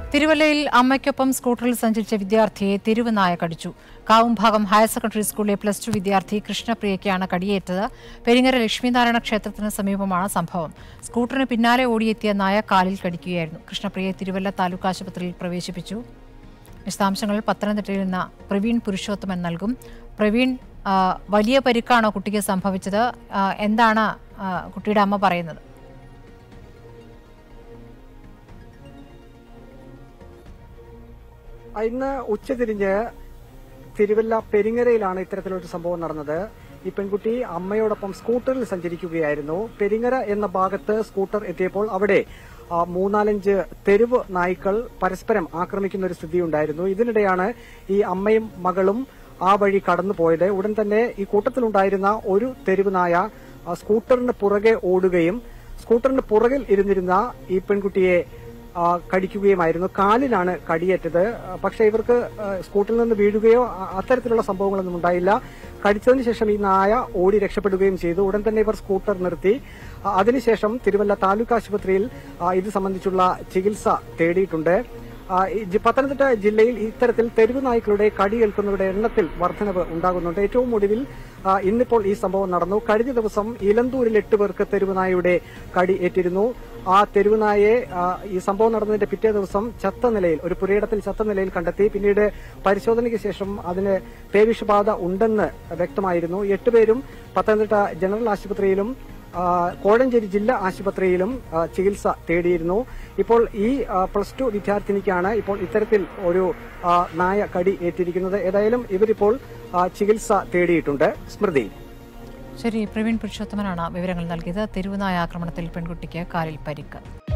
തിരുവല്ലയിൽ അമ്മയ്ക്കൊപ്പം സ്കൂട്ടറിൽ സഞ്ചരിച്ച വിദ്യാർത്ഥിയെ തെരുവ് നായ കടിച്ചു കാവുംഭാഗം ഹയർ സെക്കൻഡറി സ്കൂളിലെ പ്ലസ് ടു വിദ്യാർത്ഥി കൃഷ്ണപ്രിയയ്ക്കാണ് കടിയേറ്റത് പെരിങ്ങര ലക്ഷ്മീനാരായണ ക്ഷേത്രത്തിന് സമീപമാണ് സംഭവം സ്കൂട്ടറിന് പിന്നാലെ ഓടിയെത്തിയ നായ കാലിൽ കടിക്കുകയായിരുന്നു കൃഷ്ണപ്രിയയെ തിരുവല്ല താലൂക്ക് ആശുപത്രിയിൽ പ്രവേശിപ്പിച്ചു വിശദാംശങ്ങൾ പത്തനംതിട്ടയിൽ നിന്ന് പ്രവീൺ പുരുഷോത്തമൻ നൽകും പ്രവീൺ ആ, വലിയ പരിക്കാണോ കുട്ടിക്ക് സംഭവിച്ചത് ആ, എന്താണ് ആ, കുട്ടിയുടെ അമ്മ പറയുന്നത് ഇന്ന് ഉച്ചതിരിഞ്ഞ് തിരുവല്ല പെരിങ്ങരയിലാണ് ഇത്തരത്തിലൊരു സംഭവം നടന്നത് ഈ പെൺകുട്ടി അമ്മയോടൊപ്പം സ്കൂട്ടറിൽ സഞ്ചരിക്കുകയായിരുന്നു പെരിങ്ങര എന്ന ഭാഗത്ത് സ്കൂട്ടർ എത്തിയപ്പോൾ അവിടെ ആ, മൂന്നാലഞ്ച് തെരുവ് നായ്ക്കൾ പരസ്പരം ആക്രമിക്കുന്ന ഒരു സ്ഥിതി ഉണ്ടായിരുന്നു ഇതിനിടെയാണ് ഈ അമ്മയും മകളും ആ വഴി കടന്നു പോയത് ഉടൻ തന്നെ ഈ കൂട്ടത്തിലുണ്ടായിരുന്ന ഒരു തെരുവ് നായ ആ, സ്കൂട്ടറിന് പുറകെ ഓടുകയും സ്കൂട്ടറിന് പുറകിൽ ഇരുന്നിരുന്ന ഈ പെൺകുട്ടിയെ ആ, കടിക്കുകയുമായിരുന്നു കാലിലാണ് കടിയേറ്റത് ആ, പക്ഷേ ഇവർക്ക് ആ, സ്കൂട്ടറിൽ നിന്ന് വീഴുകയോ ആ, അത്തരത്തിലുള്ള സംഭവങ്ങളൊന്നും ഉണ്ടായില്ല കടിച്ചതിന് ശേഷം ഈ നായ ഓടി രക്ഷപ്പെടുകയും ചെയ്തു ഉടൻ തന്നെ ഇവർ സ്കൂട്ടർ നിർത്തി ആ, അതിനുശേഷം തിരുവല്ല താലൂക്ക് ആശുപത്രിയിൽ ആ, ഇത് സംബന്ധിച്ചുള്ള ചികിത്സ തേടിയിട്ടുണ്ട് ആ, ഈ ജി- പത്തനംതിട്ട ജില്ലയിൽ ഇത്തരത്തിൽ തെരുവ് നായ്ക്കളുടെ കടിയേൽക്കുന്നവരുടെ എണ്ണത്തിൽ വർധനവ് ഉണ്ടാകുന്നുണ്ട് ഏറ്റവും ഒടുവിൽ ആ, ഇന്നിപ്പോൾ ഈ സംഭവം നടന്നു കഴിഞ്ഞ ദിവസം ഇലന്തൂരിൽ എട്ട് പേർക്ക് തെരുവ് നായയുടെ കടി ഏറ്റിരുന്നു ആ തെരുവ് നായയെ ആ, ഈ സംഭവം നടന്നതിന്റെ പിറ്റേ ദിവസം ചത്ത നിലയിൽ ഒരു പുരയിടത്തിൽ ചത്ത നിലയിൽ കണ്ടെത്തി പിന്നീട് പരിശോധനയ്ക്ക് ശേഷം അതിന് പേവിഷബാധ ഉണ്ടെന്ന് വ്യക്തമായിരുന്നു എട്ടുപേരും പത്തനംതിട്ട ജനറൽ ആശുപത്രിയിലും ആ, കോഴഞ്ചേരി ജില്ലാ ആശുപത്രിയിലും ആ, ചികിത്സ തേടിയിരുന്നു ഇപ്പോൾ ഈ ആ, പ്ലസ് ടു വിദ്യാർത്ഥിനിക്കാണ് ഇപ്പോൾ ഇത്തരത്തിൽ ഒരു ആ, നായ കടി ഏറ്റിരിക്കുന്നത് ഏതായാലും ഇവരിപ്പോൾ ആ, ചികിത്സ തേടിയിട്ടുണ്ട് സ്മൃതി ശരി പ്രവീൺ പുരുഷോത്തമനാണ് വിവരങ്ങൾ നൽകിയത് തെരുവുനായ ആക്രമണത്തിൽ പെൺകുട്ടിക്ക് കാലിൽ പരിക്ക്